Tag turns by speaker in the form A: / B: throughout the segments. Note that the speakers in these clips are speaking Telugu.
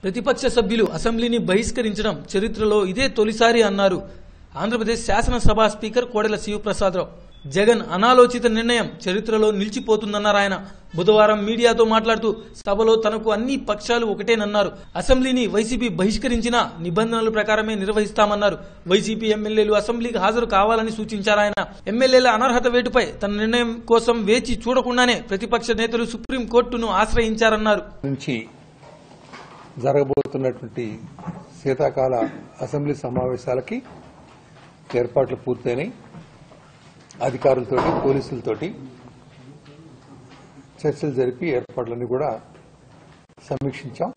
A: ప్రతిపక్ష సభ్యులు అసెంబ్లీని బహిష్కరించడం చరిత్రలో ఇదే తొలిసారి అన్నారు ఆంధ్రప్రదేశ్ శాసనసభ స్పీకర్ కోడెల శివప్రసాదరావు జగన్ అనాలోచిత నిర్ణయం చరిత్రలో నిలిచిపోతుందన్నారు ఆయన బుధవారం మీడియాతో మాట్లాడుతూ సభలో తనకు అన్ని పక్షాలు ఒకటేనన్నారు అసెంబ్లీని వైసీపీ బహిష్కరించిన నిబంధనల ప్రకారమే నిర్వహిస్తామన్నారు వైసీపీ ఎమ్మెల్యేలు అసెంబ్లీకి హాజరు కావాలని సూచించారు ఆయన ఎమ్మెల్యేల అనర్హత వేటుపై తన నిర్ణయం కోసం వేచి చూడకుండానే ప్రతిపక్ష నేతలు సుప్రీంకోర్టును ఆశ్రయించారన్నారు
B: నుంచి జరగబోతున్నటువంటి శీతాకాల అసెంబ్లీ సమావేశాలకి ఏర్పాట్లు పూర్తయినాయి అధికారులతోటి పోలీసులతోటి చర్చలు జరిపి ఏర్పాట్లన్నీ కూడా సమీక్షించాం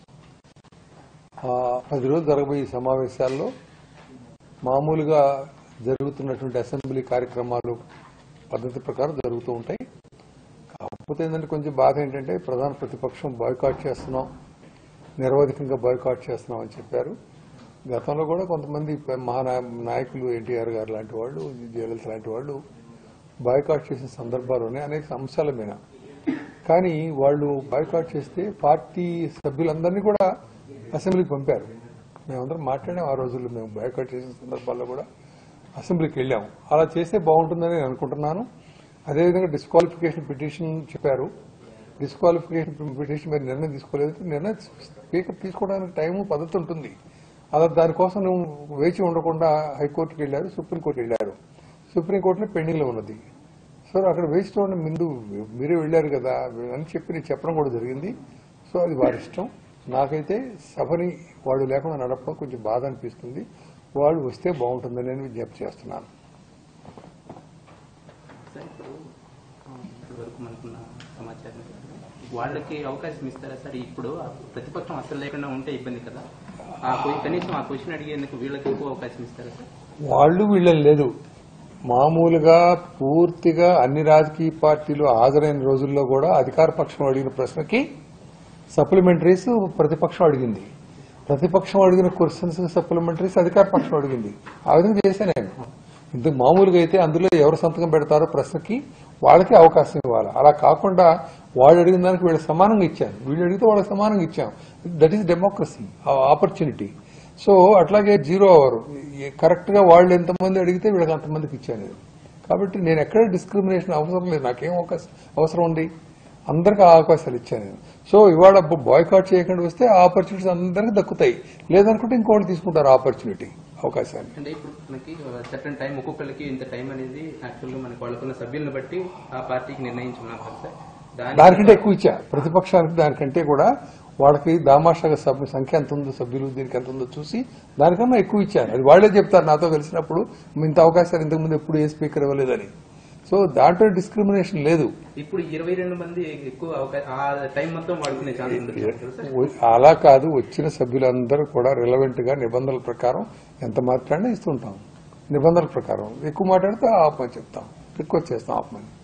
B: ఆ, పది రోజులు జరగబోయే ఈ సమావేశాల్లో మామూలుగా జరుగుతున్నటువంటి అసెంబ్లీ కార్యక్రమాలు పద్ధతి ప్రకారం జరుగుతూ ఉంటాయి కాకపోతే ఏంటంటే కొంచెం బాధ ఏంటంటే ప్రధాన ప్రతిపక్షం బాయ్కాట్ చేస్తున్నాం నిరవధికంగా బాయ్కాట్ చేస్తున్నాం అని చెప్పారు గతంలో కూడా కొంతమంది ప- మహానా నాయకులు ఎన్టీఆర్ గారు లాంటి వాళ్ళు జయలలిత లాంటి వాళ్ళు బాయ్కాట్ చేసిన సందర్భాలు ఉన్నాయి అనేక అంశాల మీద కానీ వాళ్ళు బాయ్కాట్ చేస్తే పార్టీ సభ్యులందరినీ కూడా అసెంబ్లీకి పంపారు మేమందరం మాట్లాడాం ఆ రోజుల్లో మేము బాయ్కాట్ చేసిన సందర్భాల్లో కూడా అసెంబ్లీకి వెళ్ళాము అలా చేస్తే బాగుంటుందని నేను అనుకుంటున్నాను అదేవిధంగా డిస్క్వాలిఫికేషన్ పిటిషన్ చెప్పారు డిస్క్వాలిఫికేషన్ పిటిషన్ మీద నిర్ణయం తీసుకోలేదు నిర్ణయం స్పీకర్ తీసుకోవడానికి టైము పద్ధతి ఉంటుంది అలా దానికోసం నువ్వు వేచి ఉండకుండా హైకోర్టుకి వెళ్ళారు సుప్రీంకోర్టు వెళ్ళారు సుప్రీంకోర్టులో పెండింగ్లో ఉన్నది సో అక్కడ వేచి చూడండి ముందు మీరే వెళ్ళారు కదా అని చెప్పి నేను చెప్పడం కూడా జరిగింది సో అది వారి ఇష్టం నాకైతే సభని వాడు లేకుండా నడపడం కొంచెం బాధ అనిపిస్తుంది వాళ్ళు వస్తే బాగుంటుందని నేను విజ్ఞప్తి చేస్తున్నాను
C: సార్ ఇప్పుడు ఆ, ఇప్పటివరకు మనకున్న సమాచారం ప్రకారం వాళ్ళకి అవకాశం ఇస్తారా సార్ ఇప్పుడు ఆ ప్రతిపక్షం అసలు లేకుండా ఉంటే ఇబ్బంది కదా ఆ క్వ- కనీసం ఆ క్వశ్చన్ అడిగేందుకు వీళ్ళకి ఎక్కువ అవకాశం ఇస్తారా సార్
B: వాళ్ళు వీళ్ళని లేదు మామూలుగా పూర్తిగా అన్ని రాజకీయ పార్టీలు హాజరైన రోజుల్లో కూడా అధికార పక్షం అడిగిన ప్రశ్నకి సప్లిమెంటరీస్ ప్రతిపక్షం అడిగింది ప్రతిపక్షం అడిగిన క్వశ్చన్స్ సప్లిమెంటరీస్ అధికార పక్షం అడిగింది ఆ విధంగా చేశాను నేను ఇంతకు మామూలుగా అయితే అందులో ఎవరు సంతకం పెడతారో ప్రశ్నకి వాళ్ళకి అవకాశం ఇవ్వాలి అలా కాకుండా వాళ్ళు అడిగిన దానికి వీళ్ళకి సమానంగా ఇచ్చాను వీళ్ళు అడిగితే వాళ్ళకి సమానంగా ఇచ్చాం that is democracy opportunity so అట్లాగే జీరో అవర్ కరెక్ట్ గా వాళ్ళు ఎంతమంది అడిగితే వీళ్ళకి అంతమందికి ఇచ్చాను నేను కాబట్టి నేను ఎక్కడ డిస్క్రిమినేషన్ అవసరం లేదు నాకేం అవకాశం అవసరం ఉంది అందరికీ ఆ అవకాశాలు ఇచ్చాను నేను సో ఇవాళ బాయ్కాట్ చేయకుండా వస్తే ఆ ఆపర్చునిటీస్ అందరికీ దక్కుతాయి లేదనుకుంటే ఇంకోటి తీసుకుంటారు ఆపర్చునిటీ అవకాశాన్ని
C: అంటే ఇప్పుడు మనకి సర్టన్ టైం ఒక్కొక్కరికి ఇంత టైం అనేది యాక్చువల్గా మనకి వాళ్ళకున్న సభ్యులను బట్టి ఆ పార్టీకి నిర్ణయించుకున్నాం కదా సార్ దాని
B: దానికంటే ఎక్కువ ఇచ్చా ప్రతిపక్షానికి దానికంటే కూడా వాళ్ళకి దామాషాగా సభ్యు సంఖ్య ఎంత ఉందో సభ్యులు దీనికి ఎంత ఉందో చూసి దానికన్నా ఎక్కువ ఇచ్చారు అది వాళ్లే చెప్తారు నాతో కలిసినప్పుడు ఇంత అవకాశాలు ఇంతకుముందు ఎప్పుడు ఏ స్పీకర్ ఇవ్వలేదని సో దాంట్లో డిస్క్రిమినేషన్ లేదు
C: ఇప్పుడు ఇరవై రెండు మంది ఎక్కువ అవకాశం ఆ టైం మొత్తం వాడుకునే ఛాన్స్ ఉంది కదా సార్
B: వ- అలా కాదు వచ్చిన సభ్యులందరూ కూడా రిలవెంట్ గా నిబంధనల ప్రకారం ఎంత మాట్లాడినా ఇస్తుంటాం నిబంధనల ప్రకారం ఎక్కువ మాట్లాడితే ఆపమని చెప్తాం రిక్వెస్ట్ చేస్తాం ఆపమని